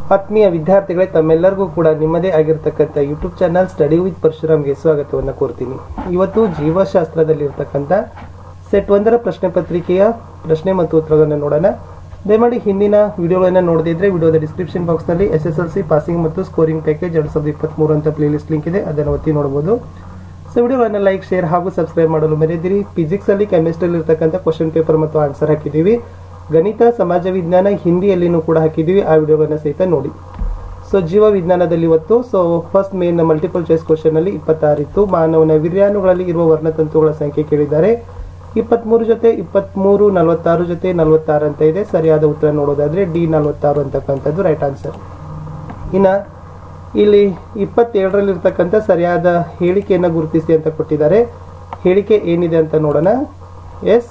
ಆತ್ಮೀಯ ವಿದ್ಯಾರ್ಥಿಗಳೇ ತಮ್ಮೆಲ್ಲರಿಗೂ ಕೂಡ ನಿಮ್ಮದೇ ಆಗಿರ್ತಕ್ಕಂಥ ಯೂಟ್ಯೂಬ್ ಚಾನಲ್ ಸ್ಟಡಿ ವಿತ್ ಪರಶುರಾಮ್ಗೆ ಸ್ವಾಗತವನ್ನು ಕೋರ್ತೀನಿ ಇವತ್ತು ಜೀವಶಾಸ್ತ್ರದಲ್ಲಿರ್ತಕ್ಕಂಥ ಸೆಟ್ ಒಂದರ ಪ್ರಶ್ನೆ ಪತ್ರಿಕೆಯ ಪ್ರಶ್ನೆ ಮತ್ತು ಉತ್ತರಗಳನ್ನು ನೋಡೋಣ ದಯಮಾಡಿ ಹಿಂದಿನ ವಿಡಿಯೋಗಳನ್ನು ನೋಡದಿದ್ರೆ ವಿಡಿಯೋದ ಡಿಸ್ಕ್ರಿಪ್ಷನ್ ಬಾಕ್ಸ್ನಲ್ಲಿ S S L C passing ಮತ್ತು ಸ್ಕೋರಿಂಗ್ ಪ್ಯಾಕೇಜ್ ಎರಡು ಸಾವಿರದ ಇಪ್ಪತ್ತ್ಮೂರು ಅಂತ ಪ್ಲೇಲಿಸ್ಟ್ ಲಿಂಕ್ ಇದೆ ಅದನ್ನು ಒತ್ತಿ ನೋಡಬಹುದು ಸೊ ವಿಡಿಯೋಗಳನ್ನು ಲೈಕ್ ಶೇರ್ ಹಾಗೂ ಸಬ್ಸ್ಕ್ರೈಬ್ ಮಾಡಲು ಮರೆಯದಿರಿ ಫಿಸಿಕ್ಸ್ ಅಲ್ಲಿ ಕೆಮಿಸ್ಟ್ರಿಯಲ್ಲಿ ಇರ್ತಕ್ಕಂಥ ಕ್ವಶನ್ ಪೇಪರ್ ಮತ್ತು ಆನ್ಸರ್ ಹಾಕಿದ್ದೀವಿ ಗಣಿತ ಸಮಾಜ ವಿಜ್ಞಾನ ಹಿಂದಿಯಲ್ಲಿನೂ ಕೂಡ ಹಾಕಿದ್ದೀವಿ ಆ ವಿಡಿಯೋಗಳನ್ನು ಸಹಿತ ನೋಡಿ ಸೊ ಜೀವ ವಿಜ್ಞಾನದಲ್ಲಿ ಇವತ್ತು so first main multiple choice question ಅಲ್ಲಿ ಇಪ್ಪತ್ತಾರಿತ್ತು ಮಾನವನ ವಿರ್ಯಾಣುಗಳಲ್ಲಿ ಇರುವ ವರ್ಣತಂತುಗಳ ಸಂಖ್ಯೆ ಕೇಳಿದ್ದಾರೆ ಇಪ್ಪತ್ಮೂರು ಜೊತೆ ಇಪ್ಪತ್ಮೂರು ನಲವತ್ತಾರು ಜೊತೆ ನಲವತ್ತಾರು ಅಂತ ಇದೆ ಸರಿಯಾದ ಉತ್ತರ ನೋಡೋದಾದ್ರೆ ಡಿ ನಲವತ್ತಾರು ಅಂತಕ್ಕಂಥದ್ದು ರೈಟ್ ಆನ್ಸರ್ ಇನ್ನ ಇಲ್ಲಿ ಇಪ್ಪತ್ತೇಳರಲ್ಲಿರ್ತಕ್ಕಂಥ ಸರಿಯಾದ ಹೇಳಿಕೆಯನ್ನು ಗುರುತಿಸಿ ಅಂತ ಕೊಟ್ಟಿದ್ದಾರೆ ಹೇಳಿಕೆ ಏನಿದೆ ಅಂತ ನೋಡೋಣ ಎಸ್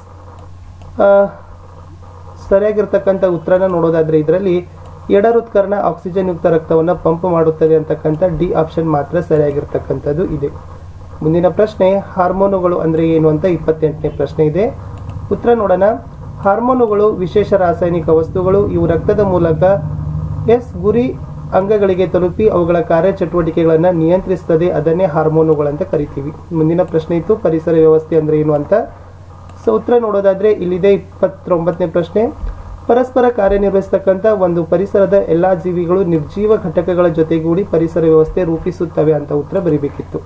ಸರಿಯಾಗಿರ್ತಕ್ಕಂಥ ಉತ್ತರನ ನೋಡೋದಾದ್ರೆ ಇದರಲ್ಲಿ ಎಡರುತ್ಕರ್ಣ ಆಕ್ಸಿಜನ್ ಯುಕ್ತ ರಕ್ತವನ್ನು ಪಂಪ್ ಮಾಡುತ್ತದೆ ಅಂತಕ್ಕಂಥ ಡಿ ಆಪ್ಷನ್ ಮಾತ್ರ ಸರಿಯಾಗಿರ್ತಕ್ಕಂಥದ್ದು ಇದೆ ಮುಂದಿನ ಪ್ರಶ್ನೆ ಹಾರ್ಮೋನುಗಳು ಅಂದ್ರೆ ಏನು ಅಂತ ಇಪ್ಪತ್ತೆಂಟನೇ ಪ್ರಶ್ನೆ ಇದೆ ಉತ್ತರ ನೋಡೋಣ ಹಾರ್ಮೋನುಗಳು ವಿಶೇಷ ರಾಸಾಯನಿಕ ವಸ್ತುಗಳು ಇವು ರಕ್ತದ ಮೂಲಕ ಎಸ್ ಗುರಿ ಅಂಗಗಳಿಗೆ ತಲುಪಿ ಅವುಗಳ ಕಾರ್ಯಚಟುವಟಿಕೆಗಳನ್ನು ನಿಯಂತ್ರಿಸುತ್ತದೆ ಅದನ್ನೇ ಹಾರ್ಮೋನುಗಳಂತ ಕರಿತೀವಿ ಮುಂದಿನ ಪ್ರಶ್ನೆ ಇತ್ತು ಪರಿಸರ ವ್ಯವಸ್ಥೆ ಅಂದ್ರೆ ಏನು ಅಂತ ಸೊ ಉತ್ತರ ನೋಡೋದಾದ್ರೆ ಇಲ್ಲಿದೆ ಇಪ್ಪತ್ತೊಂಬತ್ತನೇ ಪ್ರಶ್ನೆ ಪರಸ್ಪರ ಕಾರ್ಯನಿರ್ವಹಿಸತಕ್ಕಂಥ ಒಂದು ಪರಿಸರದ ಎಲ್ಲಾ ಜೀವಿಗಳು ನಿರ್ಜೀವ ಘಟಕಗಳ ಜೊತೆಗೂಡಿ ಪರಿಸರ ವ್ಯವಸ್ಥೆ ರೂಪಿಸುತ್ತವೆ ಅಂತ ಉತ್ತರ ಬರಿಬೇಕಿತ್ತು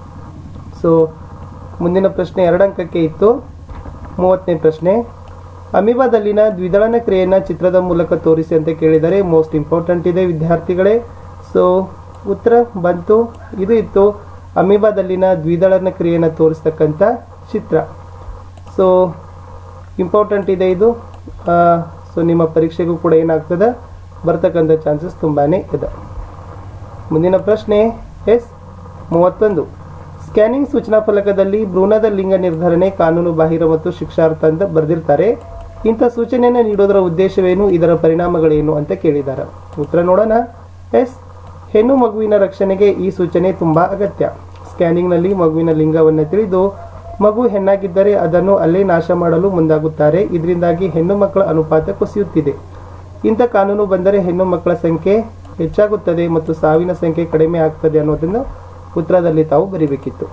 ಸೊ ಮುಂದಿನ ಪ್ರಶ್ನೆ ಎರಡಂಕಕ್ಕೆ ಇತ್ತು ಮೂವತ್ತನೇ ಪ್ರಶ್ನೆ ಅಮೀಬಾದಲ್ಲಿನ ದ್ವಿದಳನ ಕ್ರಿಯೆಯನ್ನ ಚಿತ್ರದ ಮೂಲಕ ತೋರಿಸಿ ಅಂತ ಕೇಳಿದರೆ ಮೋಸ್ಟ್ ಇಂಪಾರ್ಟೆಂಟ್ ಇದೆ ವಿದ್ಯಾರ್ಥಿಗಳೇ ಸೊ ಉತ್ತರ ಬಂತು ಇದು ಇತ್ತು ಅಮೀಬಾದಲ್ಲಿನ ದ್ವಿದಳನ ಕ್ರಿಯೆಯನ್ನು ತೋರಿಸ್ತಕ್ಕಂಥ ಚಿತ್ರ ಸೊ ಇಂಪಾರ್ಟೆಂಟ್ ಇದೆ ಇದು ಸೊ ನಿಮ್ಮ ಪರೀಕ್ಷೆಗೂ ಕೂಡ ಏನಾಗ್ತದೆ ಬರ್ತಕ್ಕಂಥ ಚಾನ್ಸಸ್ ತುಂಬಾ ಇದೆ ಮುಂದಿನ ಪ್ರಶ್ನೆ ಎಸ್ ಮೂವತ್ತೊಂದು ಸ್ಕ್ಯಾನಿಂಗ್ ಸೂಚನಾ ಫಲಕದಲ್ಲಿ ಭ್ರೂಣದ ಲಿಂಗ ನಿರ್ಧರಣೆ ಕಾನೂನು ಬಾಹಿರ ಮತ್ತು ಶಿಕ್ಷಾರ್ಥ ಅಂತ ಬರೆದಿರ್ತಾರೆ ಇಂಥ ಸೂಚನೆಯನ್ನು ನೀಡೋದರ ಉದ್ದೇಶವೇನು ಇದರ ಪರಿಣಾಮಗಳೇನು ಅಂತ ಕೇಳಿದ್ದಾರೆ ಉತ್ತರ ನೋಡೋಣ ಎಸ್ ಹೆಣ್ಣು ಮಗುವಿನ ರಕ್ಷಣೆಗೆ ಈ ಸೂಚನೆ ತುಂಬಾ ಅಗತ್ಯ ಸ್ಕ್ಯಾನಿಂಗ್ನಲ್ಲಿ ಮಗುವಿನ ಲಿಂಗವನ್ನು ತಿಳಿದು ಮಗು ಹೆಣ್ಣಾಗಿದ್ದರೆ ಅದನ್ನು ಅಲ್ಲೇ ನಾಶ ಮಾಡಲು ಮುಂದಾಗುತ್ತಾರೆ ಇದರಿಂದಾಗಿ ಹೆಣ್ಣು ಮಕ್ಕಳ ಅನುಪಾತ ಕುಸಿಯುತ್ತಿದೆ ಇಂಥ ಕಾನೂನು ಬಂದರೆ ಹೆಣ್ಣು ಮಕ್ಕಳ ಸಂಖ್ಯೆ ಹೆಚ್ಚಾಗುತ್ತದೆ ಮತ್ತು ಸಾವಿನ ಸಂಖ್ಯೆ ಕಡಿಮೆ ಆಗ್ತದೆ ಅನ್ನೋದನ್ನು ಉತ್ತರದಲ್ಲಿ ತಾವು ಬರೀಬೇಕಿತ್ತು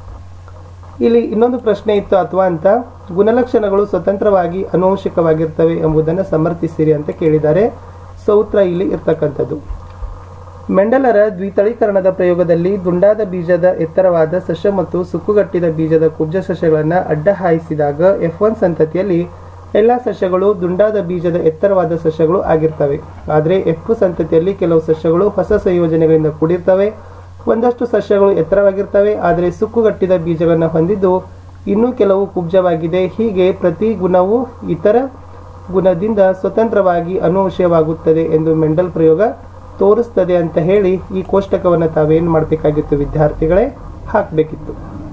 ಇಲ್ಲಿ ಇನ್ನೊಂದು ಪ್ರಶ್ನೆ ಇತ್ತು ಅಥವಾ ಅಂತ ಗುಣಲಕ್ಷಣಗಳು ಸ್ವತಂತ್ರವಾಗಿ ಅನುವಂಶಿಕವಾಗಿರ್ತವೆ ಎಂಬುದನ್ನು ಸಮರ್ಥಿಸಿರಿ ಅಂತ ಕೇಳಿದ್ದಾರೆ ಸೊ ಉತ್ತರ ಇಲ್ಲಿ ಇರ್ತಕ್ಕಂಥದ್ದು ಮೆಂಡಲರ ದ್ವಿತಳೀಕರಣದ ಪ್ರಯೋಗದಲ್ಲಿ ದುಂಡಾದ ಬೀಜದ ಎತ್ತರವಾದ ಸಸ್ಯ ಮತ್ತು ಸುಕ್ಕುಗಟ್ಟಿದ ಬೀಜದ ಕುಬ್ಜ ಸಸ್ಯಗಳನ್ನು ಅಡ್ಡ ಹಾಯಿಸಿದಾಗ ಎಫ್ ಒನ್ ಸಂತತಿಯಲ್ಲಿ ಎಲ್ಲ ಸಸ್ಯಗಳು ದುಂಡಾದ ಬೀಜದ ಎತ್ತರವಾದ ಸಸ್ಯಗಳು ಆಗಿರ್ತವೆ ಆದರೆ ಎಫ್ ಸಂತತಿಯಲ್ಲಿ ಕೆಲವು ಸಸ್ಯಗಳು ಹೊಸ ಸಂಯೋಜನೆಗಳಿಂದ ಕೂಡಿರ್ತವೆ ಒಂದಷ್ಟು ಸಸ್ಯಗಳು ಎತ್ತರವಾಗಿರ್ತವೆ ಆದರೆ ಸುಕ್ಕುಗಟ್ಟಿದ ಬೀಜಗಳನ್ನು ಹೊಂದಿದ್ದು ಇನ್ನೂ ಕೆಲವು ಕುಬ್ಜವಾಗಿದೆ ಹೀಗೆ ಪ್ರತಿ ಗುಣವು ಇತರ ಗುಣದಿಂದ ಸ್ವತಂತ್ರವಾಗಿ ಅನುವಂಶೀಯವಾಗುತ್ತದೆ ಎಂದು ಮೆಂಡಲ್ ಪ್ರಯೋಗ ತೋರಿಸ್ತದೆ ಅಂತ ಹೇಳಿ ಈ ಕೋಷ್ಟಕವನ್ನು ತಾವೇನು ಮಾಡಬೇಕಾಗಿತ್ತು ವಿದ್ಯಾರ್ಥಿಗಳೇ ಹಾಕಬೇಕಿತ್ತು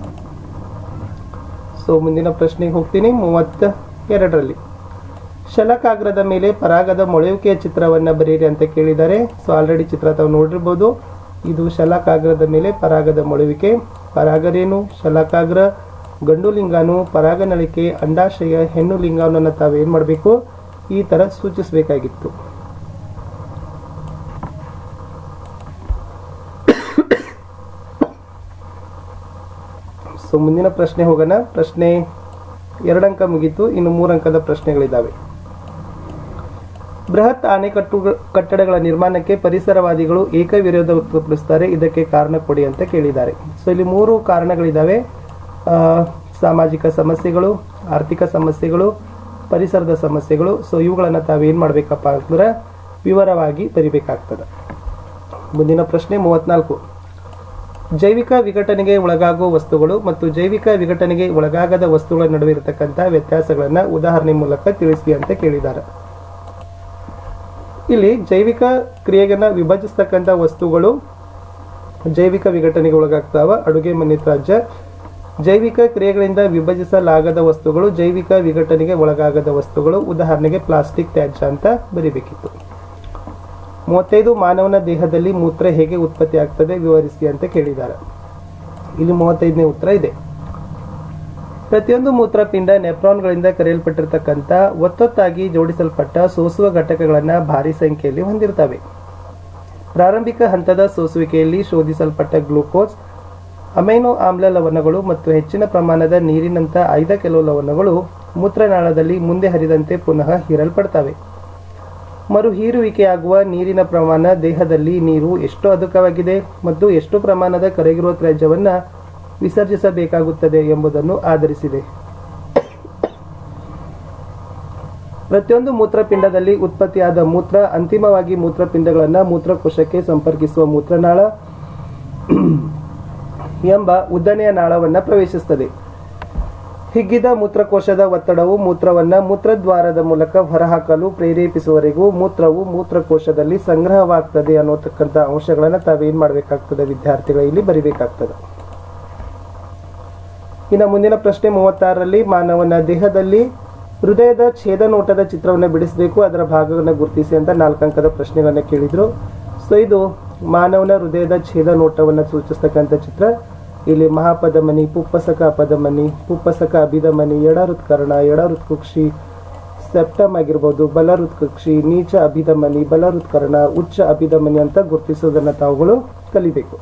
ಸೊ ಮುಂದಿನ ಪ್ರಶ್ನೆಗೆ ಹೋಗ್ತೀನಿ ಮೂವತ್ತ ಎರಡರಲ್ಲಿ ಶಲಕಾಗ್ರದ ಮೇಲೆ ಪರಾಗದ ಮೊಳೆಯುವಿಕೆಯ ಚಿತ್ರವನ್ನು ಬರೀರಿ ಅಂತ ಕೇಳಿದ್ದಾರೆ ಸೊ ಆಲ್ರೆಡಿ ಚಿತ್ರ ತಾವು ನೋಡಿರ್ಬೋದು ಇದು ಶಲಕಾಗ್ರದ ಮೇಲೆ ಪರಾಗದ ಮೊಳುವಿಕೆ ಪರಾಗರೇನು ಶಲಕಾಗ್ರ ಗಂಡು ಲಿಂಗಾನು ಪರಾಗನಳಿಕೆ ಅಂಡಾಶಯ ಹೆಣ್ಣು ಲಿಂಗಾನನ್ನು ತಾವೇನು ಮಾಡಬೇಕು ಈ ಥರ ಸೂಚಿಸಬೇಕಾಗಿತ್ತು ಸೊ ಮುಂದಿನ ಪ್ರಶ್ನೆ ಹೋಗೋಣ ಪ್ರಶ್ನೆ ಎರಡಂಕ ಮುಗೀತು ಇನ್ನು ಮೂರಂಕದ ಪ್ರಶ್ನೆಗಳಿದ್ದಾವೆ ಬೃಹತ್ ಅಣೆಕಟ್ಟು ಕಟ್ಟಡಗಳ ನಿರ್ಮಾಣಕ್ಕೆ ಪರಿಸರವಾದಿಗಳು ಏಕವಿರೋಧ ವ್ಯಕ್ತಪಡಿಸುತ್ತಾರೆ ಇದಕ್ಕೆ ಕಾರಣ ಕೊಡಿ ಅಂತ ಕೇಳಿದ್ದಾರೆ ಸೊ ಇಲ್ಲಿ ಮೂರು ಕಾರಣಗಳಿದ್ದಾವೆ ಸಾಮಾಜಿಕ ಸಮಸ್ಯೆಗಳು ಆರ್ಥಿಕ ಸಮಸ್ಯೆಗಳು ಪರಿಸರದ ಸಮಸ್ಯೆಗಳು ಸೊ ಇವುಗಳನ್ನು ತಾವೇನು ಮಾಡಬೇಕಪ್ಪ ಅಂದ್ರೆ ವಿವರವಾಗಿ ಬರಿಬೇಕಾಗ್ತದೆ ಮುಂದಿನ ಪ್ರಶ್ನೆ ಮೂವತ್ನಾಲ್ಕು ಜೈವಿಕ ವಿಘಟನೆಗೆ ಒಳಗಾಗುವ ವಸ್ತುಗಳು ಮತ್ತು ಜೈವಿಕ ವಿಘಟನೆಗೆ ಒಳಗಾಗದ ವಸ್ತುಗಳ ನಡುವೆ ಇರತಕ್ಕಂಥ ವ್ಯತ್ಯಾಸಗಳನ್ನು ಉದಾಹರಣೆ ಮೂಲಕ ತಿಳಿಸಿ ಅಂತ ಕೇಳಿದ್ದಾರೆ ಇಲ್ಲಿ ಜೈವಿಕ ಕ್ರಿಯೆಗನ್ನ ವಿಭಜಿಸ್ತಕ್ಕಂಥ ವಸ್ತುಗಳು ಜೈವಿಕ ವಿಘಟನೆಗೆ ಒಳಗಾಗ್ತಾವ ಅಡುಗೆ ಮನೆ ತ್ಯಾಜ್ಯ ಜೈವಿಕ ಕ್ರಿಯೆಗಳಿಂದ ವಿಭಜಿಸಲಾಗದ ವಸ್ತುಗಳು ಜೈವಿಕ ವಿಘಟನೆಗೆ ಒಳಗಾಗದ ವಸ್ತುಗಳು ಉದಾಹರಣೆಗೆ ಪ್ಲಾಸ್ಟಿಕ್ ತ್ಯಾಜ್ಯ ಅಂತ ಬರಿಬೇಕಿತ್ತು ಮೂವತ್ತೈದು ಮಾನವನ ದೇಹದಲ್ಲಿ ಮೂತ್ರ ಹೇಗೆ ಉತ್ಪತ್ತಿ ಆಗ್ತದೆ ವಿವರಿಸಿ ಅಂತ ಕೇಳಿದ್ದಾರೆ ಇಲ್ಲಿ ಮೂವತ್ತೈದನೇ ಉತ್ತರ ಇದೆ ಪ್ರತಿಯೊಂದು ಮೂತ್ರಪಿಂಡ ನೆಫ್ರಾನ್ಗಳಿಂದ ಕರೆಯಲ್ಪಟ್ಟಿರ್ತಕ್ಕಂಥ ಒತ್ತೊತ್ತಾಗಿ ಜೋಡಿಸಲ್ಪಟ್ಟ ಸೋಸುವ ಘಟಕಗಳನ್ನು ಭಾರಿ ಸಂಖ್ಯೆಯಲ್ಲಿ ಹೊಂದಿರ್ತವೆ ಪ್ರಾರಂಭಿಕ ಹಂತದ ಸೋಸುವಿಕೆಯಲ್ಲಿ ಶೋಧಿಸಲ್ಪಟ್ಟ ಗ್ಲೂಕೋಸ್ ಅಮೈನೋ ಆಮ್ಲ ಲವಣಗಳು ಮತ್ತು ಹೆಚ್ಚಿನ ಪ್ರಮಾಣದ ನೀರಿನಂಥ ಆಯ್ದ ಕೆಲವು ಲವಣಗಳು ಮೂತ್ರನಾಳದಲ್ಲಿ ಮುಂದೆ ಹರಿದಂತೆ ಪುನಃ ಹೀರಲ್ಪಡ್ತವೆ ಮರು ಹೀರುವಿಕೆಯಾಗುವ ನೀರಿನ ಪ್ರಮಾಣ ದೇಹದಲ್ಲಿ ನೀರು ಎಷ್ಟು ಅಧಿಕವಾಗಿದೆ ಮತ್ತು ಎಷ್ಟು ಪ್ರಮಾಣದ ಕರಗಿರುವ ತ್ಯಾಜ್ಯವನ್ನು ವಿಸರ್ಜಿಸಬೇಕಾಗುತ್ತದೆ ಎಂಬುದನ್ನು ಆಧರಿಸಿದೆ ಪ್ರತಿಯೊಂದು ಮೂತ್ರಪಿಂಡದಲ್ಲಿ ಉತ್ಪತ್ತಿಯಾದ ಮೂತ್ರ ಅಂತಿಮವಾಗಿ ಮೂತ್ರಪಿಂಡಗಳನ್ನು ಮೂತ್ರಕೋಶಕ್ಕೆ ಸಂಪರ್ಕಿಸುವ ಮೂತ್ರನಾಳ ಎಂಬ ಉದ್ದನೆಯ ನಾಳವನ್ನು ಪ್ರವೇಶಿಸುತ್ತದೆ ಹಿಗ್ಗಿದ ಮೂತ್ರಕೋಶದ ಒತ್ತಡವು ಮೂತ್ರವನ್ನ ಮೂತ್ರದ್ವಾರದ ಮೂಲಕ ಹೊರಹಾಕಲು ಪ್ರೇರೇಪಿಸುವವರೆಗೂ ಮೂತ್ರವು ಮೂತ್ರಕೋಶದಲ್ಲಿ ಸಂಗ್ರಹವಾಗ್ತದೆ ಅನ್ನೋತಕ್ಕಂಥ ಅಂಶಗಳನ್ನ ತಾವೇನ್ ಮಾಡಬೇಕಾಗ್ತದೆ ವಿದ್ಯಾರ್ಥಿಗಳು ಇಲ್ಲಿ ಬರಿಬೇಕಾಗ್ತದೆ ಇನ್ನು ಮುಂದಿನ ಪ್ರಶ್ನೆ ಮೂವತ್ತಾರರಲ್ಲಿ ಮಾನವನ ದೇಹದಲ್ಲಿ ಹೃದಯದ ಛೇದನೋಟದ ಚಿತ್ರವನ್ನು ಬಿಡಿಸಬೇಕು ಅದರ ಭಾಗವನ್ನು ಗುರುತಿಸಿ ಅಂತ ನಾಲ್ಕಂಕದ ಪ್ರಶ್ನೆಗಳನ್ನ ಕೇಳಿದ್ರು ಸೊ ಇದು ಮಾನವನ ಹೃದಯದ ಛೇದನೋಟವನ್ನು ಸೂಚಿಸ್ತಕ್ಕಂಥ ಚಿತ್ರ ಇಲ್ಲಿ ಮಹಾಪದಮನಿ ಪುಪ್ಪಸಕ ಅಪಧಮನಿ ಪುಪ್ಪಸಕ ಅಭಿಧಮನಿ ಎಡ ಹೃತ್ಕರ್ಣ ಎಡ ಹೃತ್ಕುಕ್ಷಿ ಸೆಪ್ಟಮ್ ಆಗಿರ್ಬೋದು ಬಲ ಹೃತ್ಕುಕ್ಷಿ ನೀಚ ಅಭಿಧಮನಿ ಬಲ ಹೃತ್ಕರ್ಣ ಉಚ್ಚ ಅಭಿಧಮನಿ ಅಂತ ಗುರುತಿಸೋದನ್ನ ತಾವುಗಳು ಕಲಿಬೇಕು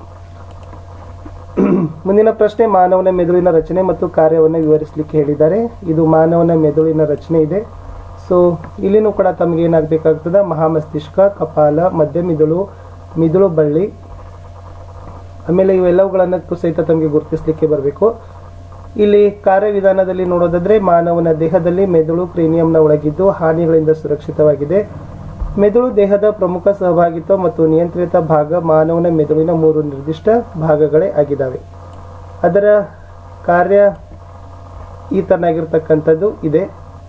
ಮುಂದಿನ ಪ್ರಶ್ನೆ ಮಾನವನ ಮೆದುಳಿನ ರಚನೆ ಮತ್ತು ಕಾರ್ಯವನ್ನು ವಿವರಿಸಲಿಕ್ಕೆ ಹೇಳಿದ್ದಾರೆ ಇದು ಮಾನವನ ಮೆದುಳಿನ ರಚನೆ ಇದೆ ಸೊ ಇಲ್ಲಿನೂ ಕೂಡ ತಮಗೆ ಏನಾಗಬೇಕಾಗ್ತದೆ ಮಹಾಮಸ್ತಿಷ್ಕ ಕಪಾಲ ಮಧ್ಯ ಮಿದುಳು ಮಿದುಳು ಬಳ್ಳಿ ಆಮೇಲೆ ಇವೆಲ್ಲವುಗಳನ್ನು ಸಹಿತ ತಮಗೆ ಗುರುತಿಸಲಿಕ್ಕೆ ಬರಬೇಕು ಇಲ್ಲಿ ಕಾರ್ಯವಿಧಾನದಲ್ಲಿ ನೋಡೋದಾದ್ರೆ ಮಾನವನ ದೇಹದಲ್ಲಿ ಮೆದುಳು ಕ್ರೇನಿಯಂನ ಒಳಗಿದ್ದು ಹಾನಿಗಳಿಂದ ಸುರಕ್ಷಿತವಾಗಿದೆ ಮೆದುಳು ದೇಹದ ಪ್ರಮುಖ ಸಹಭಾಗಿತ್ವ ಮತ್ತು ನಿಯಂತ್ರಿತ ಭಾಗ ಮಾನವನ ಮೆದುಳಿನ ಮೂರು ನಿರ್ದಿಷ್ಟ ಭಾಗಗಳೇ ಆಗಿದ್ದಾವೆ ಅದರ ಕಾರ್ಯ ಈ ತರನಾಗಿರ್ತಕ್ಕಂಥದ್ದು ಇದೆ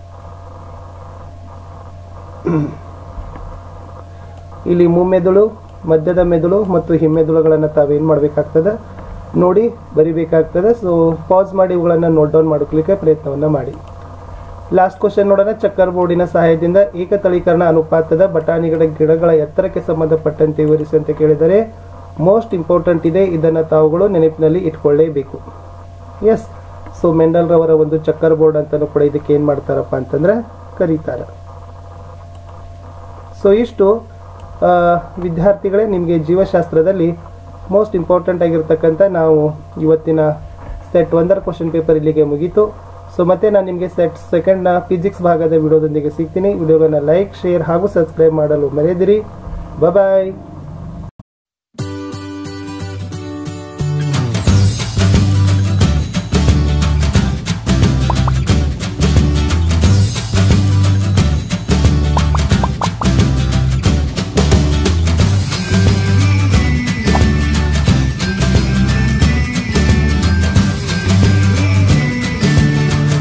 ಇಲ್ಲಿ ಮುಮ್ಮೆದುಳು ಮಧ್ಯದ ಮೆದುಳು ಮತ್ತು ಹಿಮ್ಮೆದುಳುಗಳನ್ನು ತಾವೇನು ಮಾಡಬೇಕಾಗ್ತದೆ ನೋಡಿ ಬರಿಬೇಕಾಗ್ತದೆ ಸೊ ಪಾಸ್ ಮಾಡಿ ಇವುಗಳನ್ನು ನೋಟ್ ಡೌನ್ ಮಾಡ್ಕೊಲಿಕ್ಕೆ ಪ್ರಯತ್ನವನ್ನು ಮಾಡಿ ಲಾಸ್ಟ್ ಕ್ವಶನ್ ನೋಡೋಣ ಚಕ್ಕರ್ ಬೋರ್ಡಿನ ಸಹಾಯದಿಂದ ಏಕತಳೀಕರಣ ಅನುಪಾತದ ಬಟಾಣಿಗಳ ಗಿಡಗಳ ಎತ್ತರಕ್ಕೆ ಸಂಬಂಧಪಟ್ಟಂತೆ ವಿವರಿಸಿ ಅಂತ ಕೇಳಿದರೆ ಮೋಸ್ಟ್ ಇಂಪಾರ್ಟೆಂಟ್ ಇದೆ ಇದನ್ನು ತಾವುಗಳು ನೆನಪಿನಲ್ಲಿ ಇಟ್ಕೊಳ್ಳೇಬೇಕು ಎಸ್ ಸೊ ಮೆಂಡಲ್ ರವರ ಒಂದು ಚಕ್ಕರ್ ಬೋರ್ಡ್ ಅಂತಾನು ಕೂಡ ಇದಕ್ಕೆ ಏನು ಮಾಡ್ತಾರಪ್ಪ ಅಂತಂದ್ರೆ ಕರೀತಾರೆ ಸೊ ಇಷ್ಟು ಆ, ವಿದ್ಯಾರ್ಥಿಗಳೇ ನಿಮಗೆ ಜೀವಶಾಸ್ತ್ರದಲ್ಲಿ ಮೋಸ್ಟ್ ಇಂಪಾರ್ಟೆಂಟ್ ಆಗಿರ್ತಕ್ಕಂಥ ನಾವು ಇವತ್ತಿನ ಸೆಟ್ ಒಂದರ ಕ್ವಶನ್ ಪೇಪರ್ ಇಲ್ಲಿಗೆ ಮುಗೀತು ಸೊ ಮತ್ತೆ ನಾನು ನಿಮಗೆ ಸೆಟ್ ಸೆಕೆಂಡ್ನ ಫಿಸಿಕ್ಸ್ ಭಾಗದ ವಿಡಿಯೋದೊಂದಿಗೆ ಸಿಗ್ತೀನಿ ವಿಡಿಯೋಗಳನ್ನು ಲೈಕ್ ಶೇರ್ ಹಾಗೂ ಸಬ್ಸ್ಕ್ರೈಬ್ ಮಾಡಲು ಮರೆಯದಿರಿ ಬಾಯ್